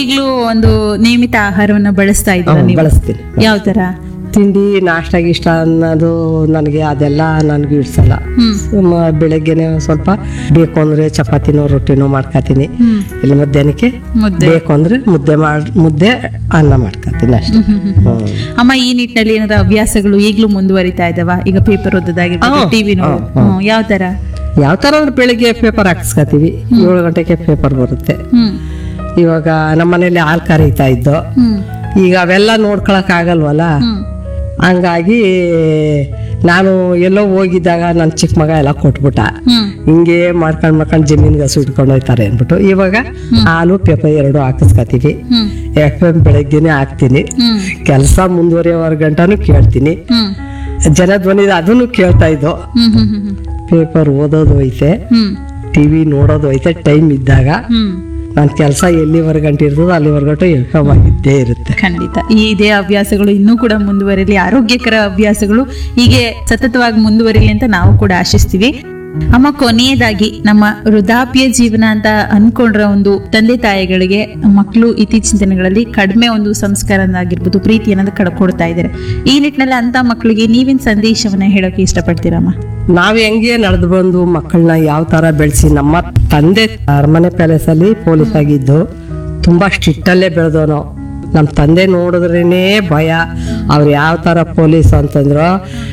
ಈಗ್ಲೂ ಒಂದು ನಿಯಮಿತ ಆಹಾರವನ್ನ ಬಳಸ್ತಾ ಇದ್ದೀರಾ ಹ್ಮ್, ನೀವು ಬಳಸ್ತೀನಿ ಯಾವ ತರ ತಿಂಡಿ ನಾಷ್ಟ ಇಷ್ಟ ಅನ್ನೋದು ನನಗೆ ಅದೆಲ್ಲ ನನಗೆ ಇಡ್ಸಲ್ಲ ಹ್ಮ್ ಮ- ಬೆಳಗ್ಗೆನೆ ಒಂದ್ ಸ್ವಲ್ಪ ಬೇಕು ಅಂದ್ರೆ ಚಪಾತಿನೋ ರೊಟ್ಟಿನೋ ಮಾಡ್ಕೊತೀನಿ ಹ್ಮ್ ಇಲ್ಲ ಮಧ್ಯಾಹ್ನಕ್ಕೆ ಮುದ್ದೆ ಬೇಕು ಅಂದ್ರೆ ಮುದ್ದೆ ಮಾಡ್ ಮುದ್ದೆ ಅನ್ನ ಮಾಡ್ಕೊತೀನಿ ಅಷ್ಟೇ ಹ್ಮ್, ಹ್ಮ್, ಹ್ಮ್. ಹ್ಮ್. ಅಮ್ಮ ಈ ನಿಟ್ಟಿನಲ್ಲಿ ಏನಾದ್ರು ಹವ್ಯಾಸಗಳು ಈಗ್ಲೂ ಮುಂದುವರಿತಾ ಇದಾವ ಈಗ ಪೇಪರ್ ಓದೋದಾಗಿರ್ಬೋದು ಹಾ, ಟಿವಿ ಹಾ, ನೋಡೋದು ಹಾ. ಹ್ಮ್, ಯಾವ ತರ ಯಾವ ತರ ಅಂದ್ರೆ ಬೆಳಿಗ್ಗೆ ಪೇಪರ್ ಹಾಕಿಸ್ಕೊತೀವಿ ಏಳು ಗಂಟೆಗೆ ಪೇಪರ್ ಬರುತ್ತೆ ಹ್ಮ್ ಇವಾಗ ನಮ್ಮ ಮನೇಲಿ ಹಾಲು ಕರೀತಾ ಇದ್ದು ಹ್ಮ್ ಈಗ ಅವೆಲ್ಲ ನೋಡ್ಕೊಳಕ್ ಆಗಲ್ವಲ್ಲ ಹ್ಮ್ ಹಂಗಾಗಿ ನಾನು ಎಲ್ಲೋ ಹೋಗಿದ್ದಾಗ ನನ್ನ ಚಿಕ್ಕ ಮಗ ಎಲ್ಲ ಕೊಟ್ಬಿಟ್ಟ ಹ್ಮ್ ಹಿಂಗೆ ಮಾಡ್ಕೊಂಡ್ ಮಾಡ್ಕೊಂಡ್ ಜಮೀನ್ಗೆ ಹಸು ಇಟ್ಕೊಂಡು ಹೋಯ್ತಾರೆ ಅಂದ್ಬಿಟ್ಟು ಇವಾಗ ಹಾಲು ಪೇಪರ್ ಎರಡು ಹಾಕಿಸ್ಕೊತೀವಿ ಹ್ಮ್ ಎಫ್ ಎಂ ಬೆಳಗ್ಗೆನೆ ಹಾಕ್ತೀನಿ ಹ್ಮ್ ಕೆಲಸ ಮುಂದುವರಿಯೋವರ್ ಗಂಟನೂ ಕೇಳ್ತೀನಿ ಹ್ಮ್ ಜನ ಧ್ವನಿ ಅದನ್ನು ಕೇಳ್ತಾ ಇದ್ದು ಹ್ಮ್ ಹ್ಮ್ ಹ್ಮ್ ಹ್ಮ್ ಪೇಪರ್ ಓದೋದು ಐತೆ ಹ್ಮ್ ಟಿವಿ ನೋಡೋದು ಐತೆ ಟೈಮ್ ಇದ್ದಾಗ ಹ್ಮ್ ನನ್ನ ಕೆಲಸ ಎಲ್ಲಿವರೆಗಂಟ ಇರ್ತದೋ ಅಲ್ಲಿವರೆಗಂಟು ಎಫ್ ಆಗಿದ್ದೇ ಇರುತ್ತೆ ಖಂಡಿತ ಈ ಇದೇ ಹವ್ಯಾಸಗಳು ಇನ್ನೂ ಕೂಡ ಮುಂದುವರಿಲಿ ಆರೋಗ್ಯಕರ ಹವ್ಯಾಸಗಳು ಹೀಗೆ ಸತತವಾಗಿ ಮುಂದುವರಿಲಿ ಅಂತ ನಾವು ಕೂಡ ಆಶಿಸ್ತೀವಿ ಅಮ್ಮ ಕೊನೆಯದಾಗಿ ನಮ್ಮ ವೃದ್ಧಾಪ್ಯ ಜೀವನ ಅಂತ ಅನ್ಕೊಂಡ್ರ ಒಂದು ತಂದೆ ತಾಯಿಗಳಿಗೆ ಮಕ್ಕಳು ಇತ್ತೀಚಿನ ದಿನಗಳಲ್ಲಿ ಕಡಿಮೆ ಒಂದು ಸಂಸ್ಕಾರನಾಗಿರ್ಬೋದು ಪ್ರೀತಿ ಅನ್ನೋದು ಕಳ್ಕೊಡ್ತಾ ಇದ್ದಾರೆ ಈ ನಿಟ್ಟಿನಲ್ಲಿ ಅಂತ ಮಕ್ಕಳಿಗೆ ನೀವೇನ್ ಸಂದೇಶವನ್ನ ಹೇಳೋಕೆ ಇಷ್ಟಪಡ್ತೀರಮ್ಮ ನಾವ್ ಹೆಂಗೆ ನಡೆದು ಬಂದು ಮಕ್ಕಳನ್ನ ಯಾವ ತರ ಬೆಳೆಸಿ ನಮ್ಮ ತಂದೆ ಅರಮನೆ ಪ್ಯಾಲೇಸ್ ಅಲ್ಲಿ ಪೊಲೀಸ್ ಆಗಿದ್ದು ತುಂಬಾ ಸ್ಟ್ರಿಕ್ಟ್ ಅಲ್ಲೇ ಬೆಳೆದವನು ನಮ್ಮ ತಂದೆ ನೋಡಿದ್ರೇನೆ ಭಯ ಅವ್ರು ಯಾವ ತರ ಪೊಲೀಸ್ ಅಂತಂದ್ರು